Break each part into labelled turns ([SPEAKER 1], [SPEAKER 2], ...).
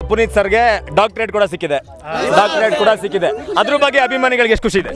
[SPEAKER 1] ಪುನೀತ್ ಸರ್ಗೆ ಡಾಕ್ಟರೇಟ್ ಕೂಡ ಸಿಕ್ಕಿದೆ ಡಾಕ್ಟರೇಟ್ ಕೂಡ ಸಿಕ್ಕಿದೆ ಅದ್ರ ಬಗ್ಗೆ ಅಭಿಮಾನಿಗಳಿಗೆ ಎಷ್ಟು ಖುಷಿ ಇದೆ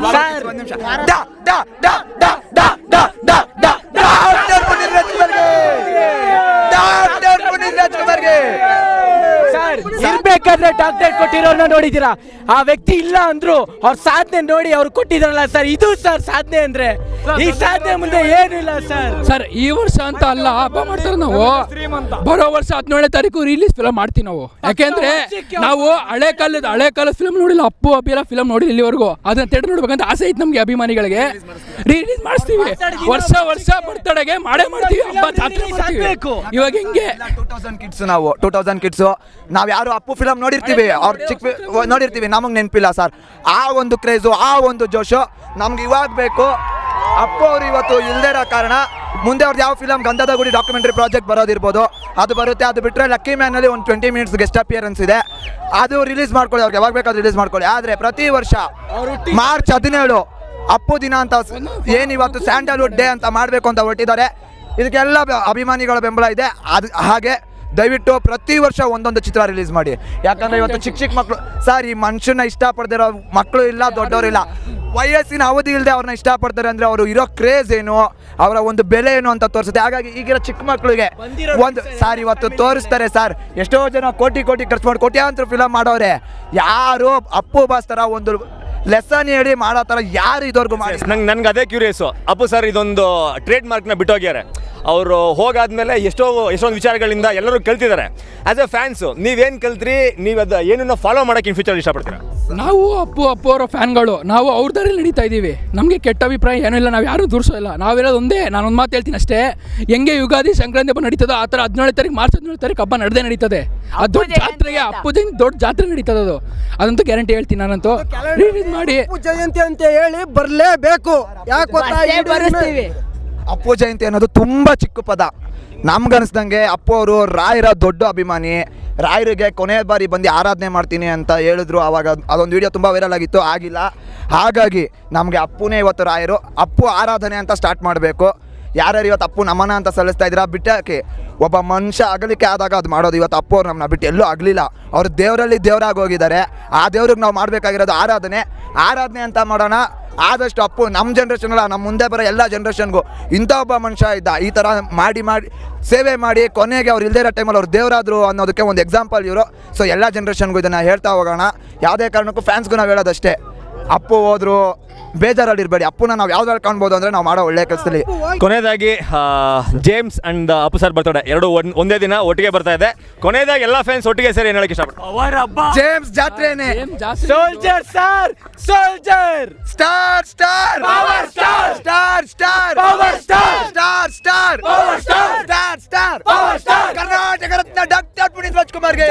[SPEAKER 2] ಸರ್ ಇರ್ಬೇಕಾದ್ರೆ ಡಾಕ್ಟರೇಟ್ ಕೊಟ್ಟಿರೋರ್ನ ನೋಡಿದ್ದೀರಾ ಆ ವ್ಯಕ್ತಿ ಇಲ್ಲ ಅಂದ್ರು ಅವ್ರ ಸಾಧನೆ ನೋಡಿ ಅವ್ರು ಕೊಟ್ಟಿದಾರಲ್ಲ ಸರ್ ಇದು ಸರ್ ಸಾಧನೆ ಅಂದ್ರೆ ಈ ಸಾಧನೆ ಮುಂದೆ ಏನು ಇಲ್ಲ ಸರ್
[SPEAKER 3] ಸರ್ ಈ ವರ್ಷ ಅಂತ ಅಲ್ಲ ಹಬ್ಬ ಮಾಡ್ತಾರೆ ನಾವು ಬರೋ ವರ್ಷ ಹದಿನೇಳನೇ ತಾರೀಕು ರಿಲೀಸ್ ಫಿಲಮ್ ಮಾಡ್ತೀವಿ ನಾವು ಯಾಕೆಂದ್ರೆ ನಾವು ಹಳೆ ಕಾಲದ ಹಳೆ ಕಾಲದ ಫಿಲಮ್ ನೋಡಿಲ್ಲ ಅಪ್ಪು ಅಬ್ಬಿರ ಫಿಲಮ್ ನೋಡಿಲ್ಲ ಇಲ್ಲಿವರೆಗೂ ಅದನ್ನ ಥಿಯೇಟರ್ ನೋಡ್ಬೇಕಂತ ಆಸೆ ಐತೆ ನಮಗೆ ಅಭಿಮಾನಿಗಳಿಗೆ ರಿಲೀಸ್ ಮಾಡಿಸ್ತೀವಿ ವರ್ಷ ವರ್ಷ ಬರ್ತಡೆಗೆ ಮಾಡೇ ಮಾಡ್ತೀವಿ ಹಬ್ಬ ಜಾತ್ರೆ ಮಾಡ್ತೀವಿ ಇವಾಗ ಹೆಂಗೆ
[SPEAKER 4] ಟೂ ತೌಸಂಡ್ ಕಿಡ್ಸ್ ನಾವು ಟೂ ತೌಸಂಡ್ ಕಿಡ್ಸು ನಾವು ಯಾರು ಅಪ್ಪು ಫಿಲಮ್ ನೋಡಿರ್ತೀವಿ ಅವ್ರ ಚಿಕ್ಕ ಫಿ- ನೋಡಿರ್ತೀವಿ ನಮಗೆ ನೆನಪಿಲ್ಲ ಸರ್ ಆ ಒಂದು ಕ್ರೇಜು ಆ ಒಂದು ಜೋಶು ನಮ್ಗೆ ಇವಾಗ ಬೇಕು ಅಪ್ಪು ಅವರು ಇವತ್ತು ಇಲ್ದೇ ಇರೋ ಕಾರಣ ಮುಂದೆ ಅವ್ರದ್ದು ಯಾವ ಫಿಲಮ್ ಗಂಧದ ಗುಡಿ ಡಾಕ್ಯುಮೆಂಟರಿ ಪ್ರಾಜೆಕ್ಟ್ ಬರೋದಿರ್ಬೋದು ಅದು ಬರುತ್ತೆ ಅದು ಬಿಟ್ಟರೆ ಲಕ್ಕಿ ಮ್ಯಾನಲ್ಲಿ ಒಂದು ಟ್ವೆಂಟಿ ಮಿನಿಟ್ಸ್ ಗೆಸ್ಟ್ ಅಪಿಯರೆನ್ಸ್ ಇದೆ ಅದು ರಿಲೀಸ್ ಮಾಡ್ಕೊಳ್ಳಿ ಅವ್ರಿಗೆ ಯಾವಾಗ ಬೇಕಾದ್ರೂ ರಿಲೀಸ್ ಮಾಡ್ಕೊಳ್ಳಿ ಆದರೆ ಪ್ರತಿ ವರ್ಷ ಮಾರ್ಚ್ ಹದಿನೇಳು ಅಪ್ಪು ದಿನ ಅಂತ ಏನು ಇವತ್ತು ಸ್ಯಾಂಡಲ್ವುಡ್ ಡೇ ಅಂತ ಮಾಡಬೇಕು ಅಂತ ಹೊರಟಿದ್ದಾರೆ ಇದಕ್ಕೆಲ್ಲ ಬ- ಅಭಿಮಾನಿಗಳ ಬೆಂಬಲ ಇದೆ ಅದು ಹಾಗೆ ದಯವಿಟ್ಟು ಪ್ರತಿ ವರ್ಷ ಒಂದೊಂದು ಚಿತ್ರ ರಿಲೀಸ್ ಮಾಡಿ ಯಾಕಂದ್ರೆ ಇವತ್ತು ಚಿಕ್ಕ ಚಿಕ್ಕ ಮಕ್ಕಳು ಸರ್ ಈ ಮನುಷ್ಯನ ಇಷ್ಟಪಡ್ದಿರೋ ಮಕ್ಕಳು ಇಲ್ಲ ದೊಡ್ಡವರು ಇಲ್ಲ ವಯಸ್ಸಿನ ಅವಧಿ ಇಲ್ಲದೆ ಅವ್ರನ್ನ ಇಷ್ಟಪಡ್ತಾರೆ ಅಂದ್ರೆ ಅವರು ಇರೋ ಕ್ರೇಜ್ ಏನು ಅವರ ಒಂದು ಬೆಲೆ ಏನು ಅಂತ ತೋರಿಸುತ್ತೆ ಹಾಗಾಗಿ ಈಗಿರೋ ಚಿಕ್ಕ ಮಕ್ಕಳಿಗೆ ಒಂದು ಸರ್ ಇವತ್ತು ತೋರಿಸ್ತಾರೆ ಸರ್ ಎಷ್ಟೋ ಜನ ಕೋಟಿ ಕೋಟಿ ಖರ್ಚು ಮಾಡಿ ಕೋಟ್ಯಾಂತರ ಫಿಲಮ್ ಮಾಡೋರೆ ಯಾರು ಅಪ್ಪು ಬಾಸ್ ಥರ ಒಂದು ಲೆಸನ್ ಹೇಳಿ ಮಾಡೋ ಥರ ಯಾರು ಇದುವರೆಗೂ ಮಾಡಿ
[SPEAKER 1] ನಂಗೆ ನನ್ಗೆ ಅದೇ ಕ್ಯೂರಿಯಸ್ಸು ಅಪ್ಪು ಸರ್ ಇದೊಂದು ಟ್ರೇಡ್ ಮಾರ್ಕ್ನ ಬಿಟ್ಟೋಗ್ಯಾರೆ ಅವರು ಹೋಗಾದ್ಮೇಲೆ ಎಷ್ಟೋ ಎಷ್ಟೊಂದು ವಿಚಾರಗಳಿಂದ ಎಲ್ಲರೂ ಕಲ್ತಿದ್ದಾರೆ ಆಸ್ ಎ ಫ್ಯಾನ್ಸು ನೀವೇನು ಕಲ್ತ್ರಿ ನೀವು ಅದು ಏನನ್ನ ಫಾಲೋ ಮಾಡೋಕೆ ಇನ್ ಫ್ಯೂಚರ್ ಇಷ್ಟಪಡ್ತೀರಾ
[SPEAKER 3] ನಾವು ಅಪ್ಪು ಅಪ್ಪು ಅವರ ಫ್ಯಾನ್ಗಳು ನಾವು ಅವ್ರ ದಾರಿಲಿ ನಡೀತಾ ಇದ್ದೀವಿ ನಮಗೆ ಕೆಟ್ಟ ಅಭಿಪ್ರಾಯ ಏನೂ ಇಲ್ಲ ನಾವು ಯಾರು ದೂರಿಸೋಲ್ಲ ನಾವಿರೋದು ಒಂದೇ ನಾನು ಒಂದು ಮಾತು ಹೇಳ್ತೀನಿ ಅಷ್ಟೇ ಹೆಂಗೆ ಯುಗಾದಿ ಸಂಕ್ರಾಂತಿ ಹಬ್ಬ ನಡೀತದೋ ಆ ಥರ ಹದಿನೇಳು ತಾರೀಕು ಮಾರ್ಚ್ ಹದಿನೇಳು ತಾರೀಕು ಹಬ್ಬ ನಡೆದೇ ನಡೀತದೆ ಅದು ದೊಡ್ಡ ಜಾತ್ರೆಗೆ ಅಪ್ಪು ಜಯಂತಿ ದೊಡ್ಡ ಜಾತ್ರೆ ನಡೀತದೆ ಅದು ಅದಂತೂ ಗ್ಯಾರಂಟಿ ಹೇಳ್ತೀನಿ ನಾನಂತೂ ರಿಲೀಸ್ ಮಾಡಿ
[SPEAKER 2] ಅಪ್ಪು ಜಯಂತಿ ಅಂತ ಹೇಳಿ ಬರ್ಲೇಬೇಕು ಯಾಕೆ ಗೊತ್ತಾ
[SPEAKER 5] ಅಷ್ಟೇ ಬರೆಸ್ತೀವಿ
[SPEAKER 4] ಅಪ್ಪು ಜಯಂತಿ ಅನ್ನೋದು ತುಂಬ ಚಿಕ್ಕ ಪದ ನಮ್ಗನ್ಸ್ದಂಗೆ ಅಪ್ಪು ಅವರು ರಾಯರ ದೊಡ್ಡ ಅಭಿಮಾನಿ ರಾಯರಿಗೆ ಕೊನೆಯ ಬಾರಿ ಬಂದು ಆರಾಧನೆ ಮಾಡ್ತೀನಿ ಅಂತ ಹೇಳಿದ್ರು ಆವಾಗ ಅದೊಂದು ವಿಡಿಯೋ ತುಂಬ ವೈರಲ್ ಆಗಿತ್ತು ಆಗಿಲ್ಲ ಹಾಗಾಗಿ ನಮಗೆ ಅಪ್ಪುನೇ ಇವತ್ತು ರಾಯರು ಅಪ್ಪು ಆರಾಧನೆ ಅಂತ ಸ್ಟಾರ್ಟ್ ಮಾಡಬೇಕು ಯಾರ್ಯಾರು ಇವತ್ತು ಅಪ್ಪು ನಮನ ಅಂತ ಸಲ್ಲಿಸ್ತಾ ಇದ್ದೀರಾ ಬಿಟ್ಟಾಕಿ ಒಬ್ಬ ಮನುಷ್ಯ ಅಗಲಿಕೆ ಆದಾಗ ಅದು ಮಾಡೋದು ಇವತ್ತು ಅಪ್ಪು ಅವ್ರು ನಮ್ಮನ್ನ ಬಿಟ್ಟು ಎಲ್ಲೂ ಆಗಲಿಲ್ಲ ಅವ್ರು ದೇವರಲ್ಲಿ ದೇವರಾಗಿ ಹೋಗಿದ್ದಾರೆ ಆ ದೇವ್ರಿಗೆ ನಾವು ಮಾಡಬೇಕಾಗಿರೋದು ಆರಾಧನೆ ಆರಾಧನೆ ಅಂತ ಮಾಡೋಣ ಆದಷ್ಟು ಅಪ್ಪು ನಮ್ಮ ಜನ್ರೇಷನ್ ಅಲ್ಲ ನಮ್ಮ ಮುಂದೆ ಬರೋ ಎಲ್ಲ ಜನ್ರೇಷನ್ಗೂ ಇಂಥ ಒಬ್ಬ ಮನುಷ್ಯ ಇದ್ದ ಈ ಥರ ಮಾಡಿ ಮಾಡಿ ಸೇವೆ ಮಾಡಿ ಕೊನೆಗೆ ಅವ್ರು ಇಲ್ಲದೇ ಇರೋ ಟೈಮಲ್ಲಿ ಅವ್ರು ದೇವರಾದ್ರು ಅನ್ನೋದಕ್ಕೆ ಒಂದು ಎಕ್ಸಾಂಪಲ್ ಇವರು ಸೊ ಎಲ್ಲ ಜನ್ರೇಷನ್ಗೂ ಇದನ್ನು ಹೇಳ್ತಾ ಹೋಗೋಣ ಯಾವುದೇ ಕಾರಣಕ್ಕೂ ಫ್ಯಾನ್ಸ್ಗೂ ನಾವು ಹೇಳೋದಷ್ಟೇ ಅಪ್ಪು ಹೋದ್ರು ಬೇಜಾರಲ್ಲಿ ಇರಬೇಡಿ ಅಪ್ಪುನ ನಾವು ಯಾವ್ದ್ರಲ್ಲಿ ಕಾಣ್ಬೋದು ಅಂದರೆ ನಾವು ಮಾಡೋ ಒಳ್ಳೆ ಕೆಲಸದಲ್ಲಿ
[SPEAKER 1] ಕೊನೆಯದಾಗಿ ಆ, James and Appu sir birthday ಎರಡು ಒಂದ್- ಒಂದೇ ದಿನ ಒಟ್ಟಿಗೆ ಬರ್ತಾ ಇದೆ ಕೊನೆಯದಾಗಿ ಎಲ್ಲ ಫ್ಯಾನ್ಸ್ ಒಟ್ಟಿಗೆ ಸೇರಿ ಏನು ಹೇಳಕ್ಕೆ ಇಷ್ಟಪಡ್ತಾರೆ
[SPEAKER 4] ಜೇಮ್ಸ್ ಜಾತ್ರೆನೇ
[SPEAKER 3] ಏನ್ ಜಾಸ್ತಿ
[SPEAKER 2] soldier sir soldier
[SPEAKER 4] star star
[SPEAKER 2] Power star!
[SPEAKER 4] Star star
[SPEAKER 2] Power star!
[SPEAKER 4] Star star
[SPEAKER 2] Power star!
[SPEAKER 4] Star star
[SPEAKER 2] Power star!
[SPEAKER 4] Karnataka Ratna doctor Puneeth ರಾಜ್ಕುಮಾರ್ಗೆ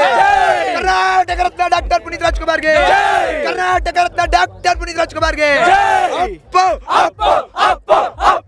[SPEAKER 4] ಕರ್ನಾಟಕ ರತ್ನ ಡಾಕ್ಟರ್ ಪುನೀತ್ ರಾಜ್ಕುಮಾರ್ಗೆ ಕರ್ನಾಟಕ ರತ್ನ ಡಾಕ್ಟರ್ ಪುನೀತ್ ರಾಜ್ಕುಮಾರ್ಗೆ ಅಪ್ಪು
[SPEAKER 2] ಅಪ್ಪು ಅಪ್ಪು ಅಪ್ಪು